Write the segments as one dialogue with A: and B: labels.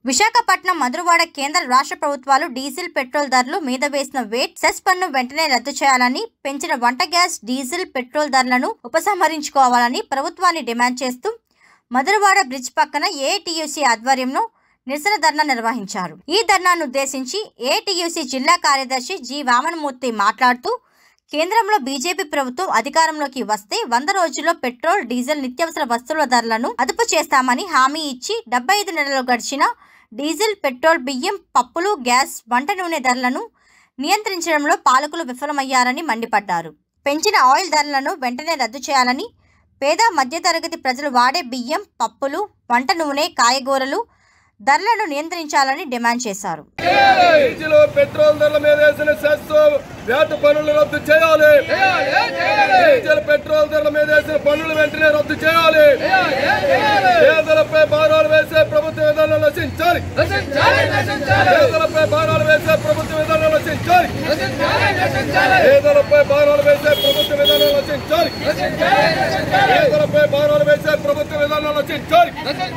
A: విశాఖపట్నం మధురవాడ కేంద్ర రాష్ట్ర ప్రభుత్వాలు డీజిల్ పెట్రోల్ ధరలు మీద వేసిన వేట్ సెస్ పన్ను వెంటనే రద్దు చేయాలని పెంచిన వంట గ్యాస్ డీజిల్ పెట్రోల్ ధరలను ఉపసంహరించుకోవాలని ప్రభుత్వాన్ని డిమాండ్ చేస్తూ మధురవాడ బ్రిడ్జ్ పక్కన ఏటీయూసీ ఆధ్వర్యంలో నిరసన ధర్నా నిర్వహించారు ఈ ధర్నాను ఉద్దేశించి ఏటీయూసీ జిల్లా కార్యదర్శి జి వామనమూర్తి మాట్లాడుతూ కేంద్రంలో బీజేపీ ప్రభుత్వం అధికారంలోకి వస్తే వంద రోజుల్లో పెట్రోల్ డీజిల్ నిత్యావసర వస్తువుల ధరలను అదుపు చేస్తామని హామీ ఇచ్చి డెబ్బై ఐదు నెలలు గడిచిన డీజిల్ పెట్రోల్ బియ్యం పప్పులు గ్యాస్ వంట నూనె ధరలను నియంత్రించడంలో పాలకులు విఫలమయ్యారని మండిపడ్డారు పెంచిన ఆయిల్ ధరలను వెంటనే రద్దు చేయాలని పేద మధ్యతరగతి ప్రజలు వాడే బియ్యం పప్పులు వంట నూనె కాయగూరలు ధరలను నియంత్రించాలని డిమాండ్ చేశారు
B: డీజిల్ పెట్రోల్ ధరల మీద వేసిన సెస్ వేట పన్నులు రద్దు చేయాలి డీజిల్ పెట్రోల్ ధరల మీద వేసిన పన్నులు వెంటనే రద్దు చేయాలి పేదలపై భారాలు వేసే ప్రభుత్వ విధానం నశించాలి పేదలపై భారాలు వేసే ప్రభుత్వ విధానం నశించాలి పేదలపై భారాలు వేసే ప్రభుత్వ విధానం నశించాలి పేదలపై భారాలు వేసే ప్రభుత్వ విధానం నశించాలి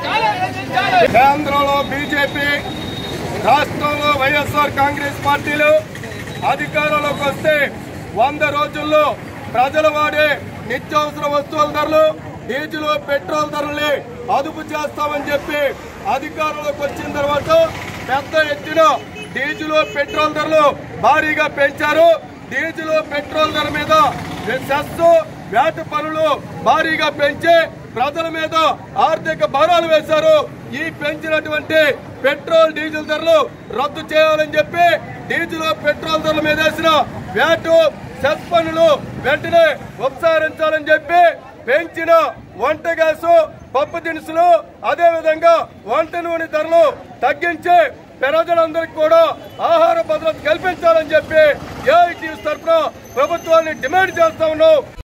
B: కేంద్రంలో బీజేపీ రాష్ట్రంలో వైఎస్ఆర్ కాంగ్రెస్ పార్టీలు అధికారంలోకి వస్తే వంద రోజుల్లో ప్రజలు వాడే నిత్యావసర వస్తువుల ధరలు డీజిల్ పెట్రోల్ ధరల్ని అదుపు చేస్తామని చెప్పి అధికారంలోకి వచ్చిన తర్వాత పెద్ద ఎత్తున డీజిల్ పెట్రోల్ ధరలు భారీగా పెంచారు డీజిల్ పెట్రోల్ ధర మీద సెస్ వేట పనులు భారీగా పెంచి ప్రజల మీద ఆర్థిక భారాలు వేశారు ఈ పెంచినటువంటి పెట్రోల్ డీజిల్ ధరలు రద్దు చేయాలని చెప్పి డీజిల్ పెట్రోల్ ధరల మీద వేసిన వ్యాటు సెస్ పన్నులు వెంటనే ఉపసంహరించాలని చెప్పి పెంచిన వంట గ్యాసు పప్పు దినుసులు అదే విధంగా వంట నూనె ధరలు తగ్గించి ప్రజలందరికీ కూడా ఆహార భద్రత కల్పించాలని చెప్పి ఏఐటీ తరఫున ప్రభుత్వాన్ని డిమాండ్ చేస్తా ఉన్నాం